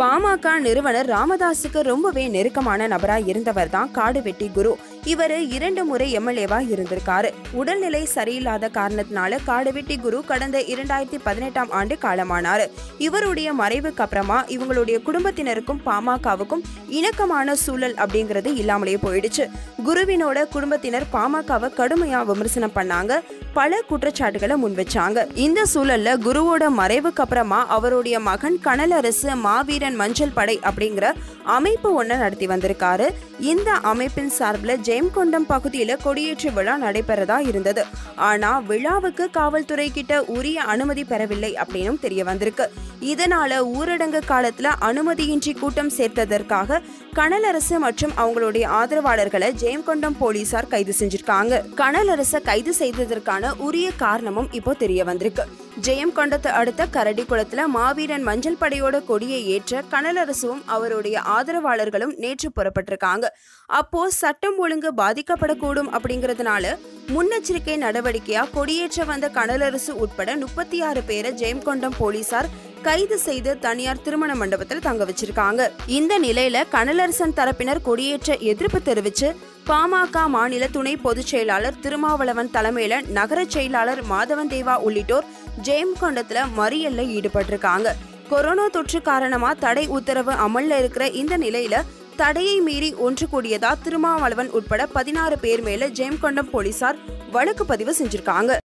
பாமக நிறுவனர் ராமதாஸுக்கு ரொம்பவே நெருக்கமான நபரா இருந்தவர் தான் காடுவெட்டி குரு இவர் இரண்டு முறை எம்எல்ஏவா இருந்திருக்காரு உடல்நிலை சரியில்லாத காரணத்தினால காடுவெட்டி குரு கடந்த இரண்டாயிரத்தி பதினெட்டாம் ஆண்டு காலமானாரு இவருடைய மறைவுக்கு அப்புறமா இவங்களுடைய குடும்பத்தினருக்கும் பாமகவுக்கும் இணக்கமான சூழல் அப்படிங்கிறது இல்லாமலே போயிடுச்சு குருவினோட குடும்பத்தினர் பாமகவை கடுமையா விமர்சனம் பண்ணாங்க பல குற்றச்சாட்டுகளை முன் வச்சாங்க இந்த சூழல்ல குருவோட மறைவுக்கு அப்புறமா அவருடைய மகன் கனலரசு மாவீரன் மஞ்சள் படை அப்படிங்கிற அமைப்பு ஒன்று நடத்தி வந்திருக்காரு இந்த அமைப்பின் சார்பில் ஜெயம்கொண்டம் பகுதியில் கொடியேற்று விழா நடைபெறதா இருந்தது ஆனா விழாவுக்கு காவல்துறை கிட்ட உரிய அனுமதி பெறவில்லை அப்படின்னும் தெரிய வந்திருக்கு இதனால ஊரடங்கு காலத்துல அனுமதியின்றி கூட்டம் சேர்த்ததற்காக கனலரசு மற்றும் அவங்களுடைய ஆதரவாளர்களை ஜெயம்கொண்டம் போலீசார் கைது செஞ்சிருக்காங்க கனலரசை கைது செய்ததற்கான உரிய காரணமும் இப்போ தெரிய வந்திருக்கு ஜெயம்கொண்டத்தை அடுத்த கரடிக்குளத்துல மாவீரன் மஞ்சள் படையோட கொடியை ஏற்ற கனலரசும் அவருடைய ஆதரவாளர்களும் நேற்று புறப்பட்டிருக்காங்க அப்போ சட்டம் ஒழுங்கு பாதிக்கப்படக்கூடும் அப்படிங்கறதுனால முன்னெச்சரிக்கை நடவடிக்கையா கொடியேற்ற வந்த கனலரசு உட்பட முப்பத்தி ஆறு பேரை ஜெயம்கொண்டம் போலீசார் கைது செய்து தனியார் திருமண மண்டபத்தில் தங்க வச்சிருக்காங்க இந்த நிலையில கனலரசன் தரப்பினர் கொடியேற்ற எதிர்ப்பு தெரிவிச்சு பாமக மாநில துணை பொதுச் செயலாளர் திருமாவளவன் தலைமையில நகர செயலாளர் மாதவன் தேவா உள்ளிட்டோர் ஜெயம்கொண்டத்துல மறியல்ல ஈடுபட்டிருக்காங்க கொரோனா தொற்று காரணமா தடை உத்தரவு அமல்ல இருக்கிற இந்த நிலையில தடையை மீறி ஒன்று கூடியதா திருமாவளவன் உட்பட பதினாறு பேர் மேல ஜெயம்கொண்டம் போலீசார் வழக்கு பதிவு செஞ்சிருக்காங்க